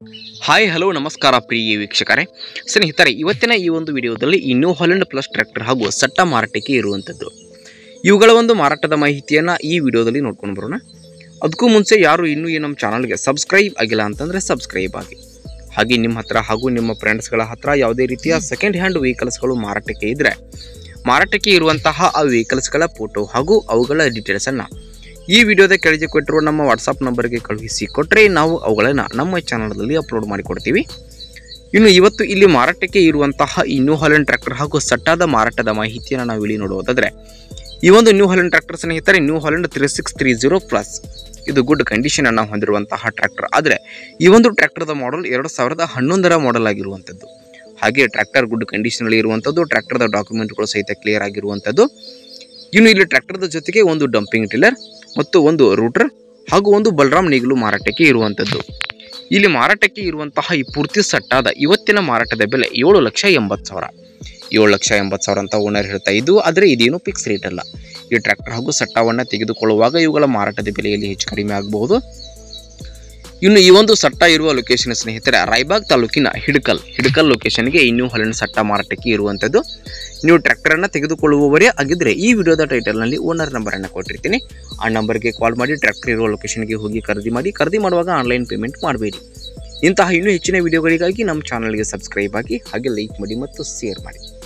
hi hello ನಮಸ್ಕಾರ ಪ್ರಿಯ ವೀಕ್ಷಕರೇ ಸ್ನೇಹಿತರೆ ಇವತ್ತಿನ ಈ ಒಂದು ವಿಡಿಯೋದಲ್ಲಿ ಈ ನ್ಯೂ ಹಾಲೆಂಡ್ ಪ್ಲಸ್ ಟ್ರ್ಯಾಕ್ಟರ್ ಹಾಗೂ ಸಟ್ಟ ಮಾರಾಟಕ್ಕೆ ಇರುವಂಥದ್ದು ಇವುಗಳ ಒಂದು ಮಾರಾಟದ ಮಾಹಿತಿಯನ್ನು ಈ ವಿಡಿಯೋದಲ್ಲಿ ನೋಡ್ಕೊಂಡು ಬರೋಣ ಅದಕ್ಕೂ ಮುಂಚೆ ಯಾರು ಇನ್ನೂ ಈ ನಮ್ಮ ಚಾನಲ್ಗೆ ಸಬ್ಸ್ಕ್ರೈಬ್ ಆಗಿಲ್ಲ ಅಂತಂದರೆ ಸಬ್ಸ್ಕ್ರೈಬ್ ಆಗಿ ಹಾಗೆ ನಿಮ್ಮ ಹತ್ರ ಹಾಗೂ ನಿಮ್ಮ ಫ್ರೆಂಡ್ಸ್ಗಳ ಹತ್ರ ಯಾವುದೇ ರೀತಿಯ ಸೆಕೆಂಡ್ ಹ್ಯಾಂಡ್ ವೆಹಿಕಲ್ಸ್ಗಳು ಮಾರಾಟಕ್ಕೆ ಇದ್ದರೆ ಮಾರಾಟಕ್ಕೆ ಇರುವಂತಹ ಆ ವೆಹಿಕಲ್ಸ್ಗಳ ಫೋಟೋ ಹಾಗೂ ಅವುಗಳ ಡೀಟೇಲ್ಸನ್ನು ಈ ವಿಡಿಯೋದ ಕೆಳಗೆ ಕೊಟ್ಟಿರುವ ನಮ್ಮ ವಾಟ್ಸಪ್ ನಂಬರ್ಗೆ ಕಳುಹಿಸಿ ಕೊಟ್ಟರೆ ನಾವು ಅವುಗಳನ್ನು ನಮ್ಮ ಚಾನಲ್ನಲ್ಲಿ ಅಪ್ಲೋಡ್ ಮಾಡಿಕೊಡ್ತೀವಿ ಇನ್ನು ಇವತ್ತು ಇಲ್ಲಿ ಮಾರಾಟಕ್ಕೆ ಇರುವಂತಹ ಈ ನ್ಯೂ ಹಾಲೆಂಡ್ ಟ್ರ್ಯಾಕ್ಟರ್ ಹಾಗೂ ಸಟ್ಟಾದ ಮಾರಾಟದ ಮಾಹಿತಿಯನ್ನು ನಾವು ಇಲ್ಲಿ ನೋಡುವುದಾದರೆ ಈ ಒಂದು ನ್ಯೂ ಹಾಲೆಂಡ್ ಟ್ರ್ಯಾಕ್ಟರ್ ಸ್ನೇಹಿತರೆ New Holland three six three zero plus ಇದು ಗುಡ್ ಕಂಡೀಷನ್ ಅನ್ನು ಹೊಂದಿರುವಂತಹ ಟ್ರ್ಯಾಕ್ಟರ್ ಆದರೆ ಈ ಒಂದು ಟ್ರ್ಯಾಕ್ಟರ್ದ ಮಾಡಲ್ ಎರಡು ಸಾವಿರದ ಹನ್ನೊಂದರ ಮಾಡಲ್ ಆಗಿರುವಂಥದ್ದು ಹಾಗೆ ಟ್ರ್ಯಾಕ್ಟರ್ ಗುಡ್ ಕಂಡೀಷನಲ್ಲಿ ಇರುವಂಥದ್ದು ಟ್ರ್ಯಾಕ್ಟರ್ದ ಡಾಕ್ಯುಮೆಂಟ್ಗಳು ಸಹಿತ ಕ್ಲಿಯರ್ ಆಗಿರುವಂಥದ್ದು ಇನ್ನು ಇಲ್ಲಿ ಟ್ರ್ಯಾಕ್ಟರ್ದ ಜೊತೆಗೆ ಒಂದು ಡಂಪಿಂಗ್ ಟಿಲ್ಲರ್ ಮತ್ತು ಒಂದು ರೂಟರ್ ಹಾಗೂ ಒಂದು ಬಲರಾಮ್ ನೇಗಿಲು ಮಾರಾಟಕ್ಕೆ ಇರುವಂಥದ್ದು ಇಲ್ಲಿ ಮಾರಾಟಕ್ಕೆ ಇರುವಂತಹ ಈ ಪೂರ್ತಿ ಸಟ್ಟಾದ ಇವತ್ತಿನ ಮಾರಾಟದ ಬೆಲೆ ಏಳು ಲಕ್ಷ ಎಂಬತ್ತು ಸಾವಿರ ಏಳು ಲಕ್ಷ ಎಂಬತ್ತು ಸಾವಿರ ಅಂತ ಓನರ್ ಹೇಳ್ತಾ ಇದ್ದು ಆದರೆ ಇದೇನು ಫಿಕ್ಸ್ ರೇಟ್ ಅಲ್ಲ ಈ ಟ್ರ್ಯಾಕ್ಟರ್ ಹಾಗೂ ಸಟ್ಟವನ್ನು ತೆಗೆದುಕೊಳ್ಳುವಾಗ ಇವುಗಳ ಮಾರಾಟದ ಬೆಲೆಯಲ್ಲಿ ಹೆಚ್ಚು ಕಡಿಮೆ ಆಗಬಹುದು ಇನ್ನು ಈ ಒಂದು ಸಟ್ಟ ಇರುವ ಲೊಕೇಶನ್ ಸ್ನೇಹಿತರೆ ರಾಯಬಾಗ್ ತಾಲೂಕಿನ ಹಿಡಕಲ್ ಹಿಡಕಲ್ ಲೊಕೇಶನ್ಗೆ ಇನ್ನೂ ಹಲವು ಸಟ್ಟ ಮಾರಾಟಕ್ಕೆ ಇರುವಂಥದ್ದು ನೀವು ಟ್ರ್ಯಾಕ್ಟರನ್ನು ತೆಗೆದುಕೊಳ್ಳುವವರೇ ಆಗಿದ್ದರೆ ಈ ವಿಡಿಯೋದ ಟೈಟಲ್ನಲ್ಲಿ ಓನರ್ ನಂಬರನ್ನು ಕೊಟ್ಟಿರ್ತೀನಿ ಆ ನಂಬರ್ಗೆ ಕಾಲ್ ಮಾಡಿ ಟ್ರ್ಯಾಕ್ಟರ್ ಇರುವ ಲೊಕೇಶನ್ಗೆ ಹೋಗಿ ಖರೀದಿ ಮಾಡಿ ಖರೀದಿ ಮಾಡುವಾಗ ಆನ್ಲೈನ್ ಪೇಮೆಂಟ್ ಮಾಡಬೇಡಿ ಇಂತಹ ಇನ್ನೂ ಹೆಚ್ಚಿನ ವಿಡಿಯೋಗಳಿಗಾಗಿ ನಮ್ಮ ಚಾನಲ್ಗೆ ಸಬ್ಸ್ಕ್ರೈಬ್ ಆಗಿ ಹಾಗೆ ಲೈಕ್ ಮಾಡಿ ಮತ್ತು ಶೇರ್ ಮಾಡಿ